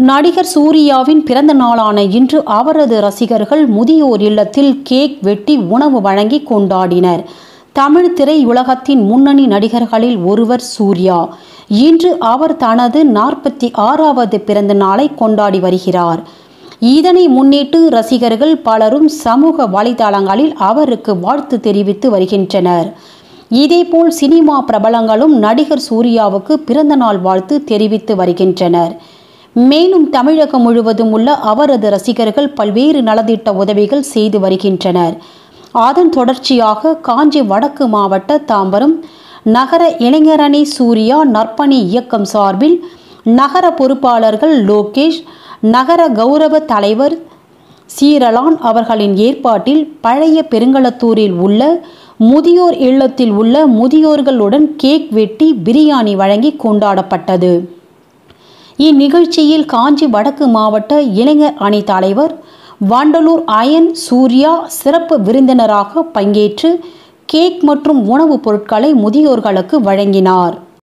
நடிகர் சூர்யாவின் பிறந்த நாளான இன்று அவரது ரசிகர்கள் முதியோர் இல்லத்தில் கேக் வெட்டி உணவு வழங்கி கொண்டாடினர் தமிழ் திரையுலகத்தின் முன்னணி நடிகர்களில் ஒருவர் சூர்யா இன்று அவர் தனது நாற்பத்தி ஆறாவது பிறந்த நாளை கொண்டாடி வருகிறார் இதனை முன்னிட்டு ரசிகர்கள் பலரும் சமூக வலைதளங்களில் அவருக்கு வாழ்த்து தெரிவித்து வருகின்றனர் இதேபோல் சினிமா பிரபலங்களும் நடிகர் சூர்யாவுக்கு பிறந்தநாள் வாழ்த்து தெரிவித்து வருகின்றனர் மேலும் தமிழகம் முழுவதும் உள்ள அவரது ரசிகர்கள் பல்வேறு நலத்திட்ட உதவிகள் செய்து வருகின்றனர் அதன் தொடர்ச்சியாக காஞ்சி வடக்கு மாவட்ட தாம்பரம் நகர இளைஞரணி சூர்யா நற்பணி இயக்கம் சார்பில் நகர பொறுப்பாளர்கள் லோகேஷ் நகர கௌரவ தலைவர் சீரலான் அவர்களின் ஏற்பாட்டில் பழைய பெருங்களத்தூரில் உள்ள முதியோர் இல்லத்தில் உள்ள முதியோர்களுடன் கேக் வெட்டி பிரியாணி வழங்கி கொண்டாடப்பட்டது இந்நிகழ்ச்சியில் காஞ்சி வடக்கு மாவட்ட இளைஞர் அணி தலைவர் வண்டலூர் அயன் சூர்யா சிறப்பு விருந்தினராக பங்கேற்று கேக் மற்றும் உணவுப் பொருட்களை முதியோர்களுக்கு வழங்கினார்